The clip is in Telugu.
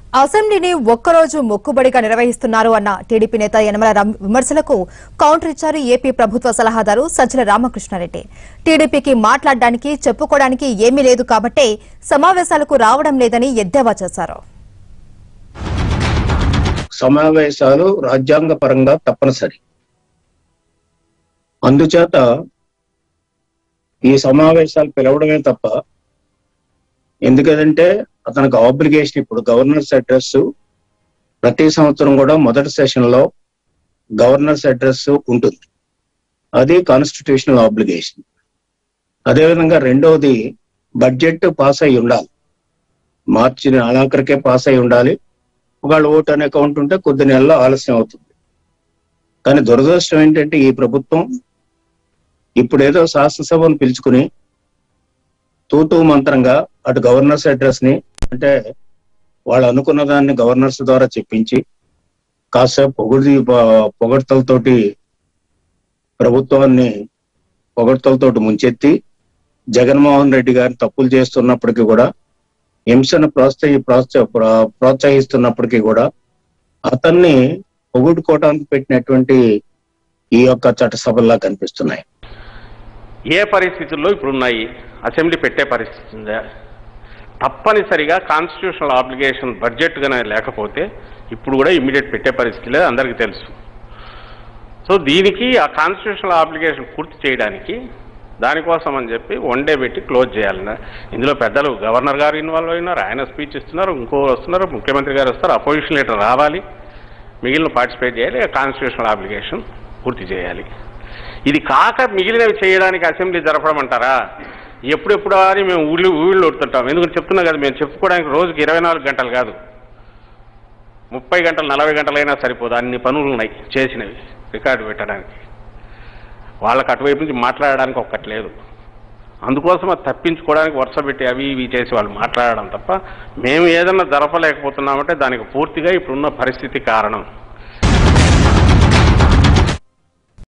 అసెంబ్లీని ఒక్కరోజు మొక్కుబడిగా నిర్వహిస్తున్నారు అన్న టీడీపీ నేత యనమల రామ్ విమర్శలకు కౌంటర్ ఇచ్చారు ఏపీ ప్రభుత్వ సలహాదారు సజ్జల రామకృష్ణారెడ్డి టీడీపీకి మాట్లాడడానికి చెప్పుకోవడానికి ఏమీ లేదు కాబట్టే సమావేశాలకు రావడం లేదని ఎద్దేవా చేశారు సమావేశాలు రాజ్యాంగ పరంగా తప్పనిసరి అందుచేత ఈ సమావేశాలు పిలవడమే తప్ప ఎందుకంటే అతనికి ఆబ్లిగేషన్ ఇప్పుడు గవర్నర్స్ అడ్రస్ ప్రతి సంవత్సరం కూడా మొదటి సెషన్ లో గవర్నర్స్ అడ్రస్ ఉంటుంది అది కాన్స్టిట్యూషనల్ ఆబ్లిగేషన్ అదేవిధంగా రెండవది బడ్జెట్ పాస్ అయి ఉండాలి మార్చి నెలాఖరికే పాస్ అయి ఉండాలి ఒకవేళ ఓటు అనే అకౌంట్ ఉంటే కొద్ది నెలల్లో ఆలస్యం అవుతుంది కానీ దురదృష్టం ఏంటంటే ఈ ప్రభుత్వం ఇప్పుడేదో శాసనసభను పిలుచుకుని తూతూ మంత్రంగా అటు గవర్నర్స్ అడ్రస్ ని అంటే వాళ్ళు అనుకున్న దాన్ని గవర్నర్స్ ద్వారా చెప్పించి కాసేపు పొగిడి పొగడ్తలతోటి ప్రభుత్వాన్ని పొగడ్తలతోటి ముంచెత్తి జగన్మోహన్ రెడ్డి గారిని తప్పులు చేస్తున్నప్పటికీ కూడా హింసను ప్రోత్సహి ప్రోత్స ప్ర- ప్రోత్సహిస్తున్నప్పటికీ కూడా అతన్ని పొగుడుకోవడానికి పెట్టినటువంటి ఈ యొక్క చట్టసభల్లా కనిపిస్తున్నాయి ఏ పరిస్థితుల్లో ఇప్పుడు ఉన్నాయి అసెంబ్లీ పెట్టే పరిస్థితి ఉందా తప్పనిసరిగా కాన్స్టిట్యూషనల్ ఆబ్లిగేషన్ బడ్జెట్ గానే లేకపోతే ఇప్పుడు కూడా ఇమ్మీడియట్ పెట్టే పరిస్థితి లేదు అందరికీ తెలుసు సో దీనికి ఆ కాన్స్టిట్యూషనల్ ఆబ్లిగేషన్ పూర్తి చేయడానికి దానికోసం అని చెప్పి వన్ డే పెట్టి క్లోజ్ చేయాలన్న ఇందులో పెద్దలు గవర్నర్ గారు ఇన్వాల్వ్ అయినారు ఆయన స్పీచ్ ఇస్తున్నారు ఇంకో వస్తున్నారు ముఖ్యమంత్రి గారు వస్తారు అపోజిషన్ లీడర్ రావాలి మిగిలిన పార్టిసిపేట్ చేయాలి కాన్స్టిట్యూషనల్ ఆబ్లిగేషన్ పూర్తి చేయాలి ఇది కాక మిగిలినవి చేయడానికి అసెంబ్లీ జరపడం అంటారా ఎప్పుడెప్పుడు అని మేము ఊళ్ళు ఊళ్ళో కొడుతుంటాం ఎందుకంటే చెప్తున్నా కదా మేము చెప్పుకోవడానికి రోజుకి ఇరవై నాలుగు గంటలు కాదు ముప్పై గంటలు నలభై గంటలైనా సరిపోదు అన్ని పనులు ఉన్నాయి చేసినవి రికార్డు పెట్టడానికి వాళ్ళకి అటువైపు నుంచి మాట్లాడడానికి ఒక్కటి లేదు అందుకోసం అది తప్పించుకోవడానికి వరుస పెట్టి అవి ఇవి చేసి వాళ్ళు మాట్లాడడం తప్ప మేము ఏదన్నా జరపలేకపోతున్నామంటే దానికి పూర్తిగా ఇప్పుడున్న పరిస్థితి కారణం